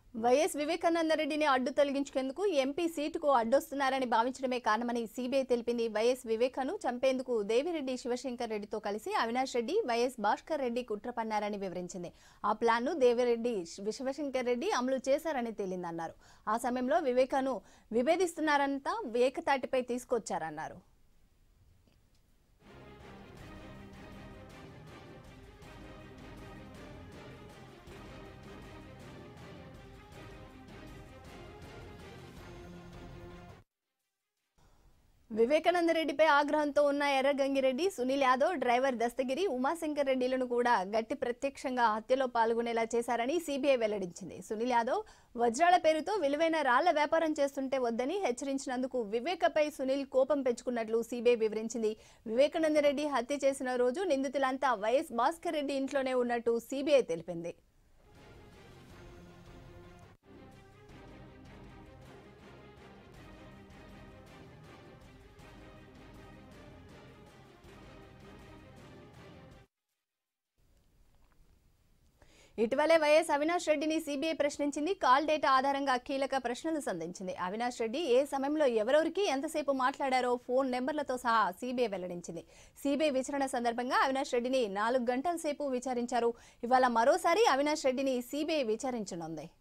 YS వివేకానందరెడ్డిని అడ్డు తొలగించుకేందుకు MP సీటుకు అడ్డొస్తున్నారని భావించడమే కారణమని CBI తెలిపింది వైఎస్ వివేకను చంపేందుకు దేవిరెడ్డి శివశంకర్ రెడ్డితో కలిసి అవినాష్ రెడ్డి వైఎస్ భాస్కర్ రెడ్డి కుట్ర పన్నారని వివరించింది ఆ ప్లాన్ను దేవిరెడ్డి శివశంకర్ రెడ్డి అమలు చేశారని తేలిందన్నారు ఆ సమయంలో వివేకను విభేదిస్తున్నారంతా ఏకతాటిపై తీసుకొచ్చారన్నారు వివేకానందరెడ్డిపై ఆగ్రహంతో ఉన్న ఎర్రగంగిరెడ్డి సునీల్ యాదవ్ డ్రైవర్ దస్తగిరి ఉమాశంకర్ రెడ్డిలను కూడా గట్టి ప్రత్యక్షంగా హత్యలో పాల్గొనేలా చేశారని సీబీఐ వెల్లడించింది సునీల్ యాదవ్ వజ్రాల పేరుతో విలువైన రాళ్ల వ్యాపారం చేస్తుంటే వద్దని హెచ్చరించినందుకు వివేకపై సునీల్ కోపం పెంచుకున్నట్లు సీబీఐ వివరించింది వివేకానందరెడ్డి హత్య చేసిన రోజు నిందితులంతా వైఎస్ భాస్కర్ రెడ్డి ఇంట్లోనే ఉన్నట్టు సీబీఐ తెలిపింది ఇటీవలే వైఎస్ అవినాష్ రెడ్డిని సీబీఐ ప్రశ్నించింది కాల్ డేటా ఆధారంగా కీలక ప్రశ్నలు సంధించింది అవినాష్ రెడ్డి ఏ సమయంలో ఎవరెవరికి ఎంతసేపు మాట్లాడారో ఫోన్ నెంబర్లతో సహా సీబీఐ వెల్లడించింది సీబీఐ విచారణ సందర్భంగా అవినాష్ రెడ్డిని నాలుగు గంటల సేపు విచారించారు ఇవాళ మరోసారి అవినాష్ రెడ్డిని సీబీఐ విచారించనుంది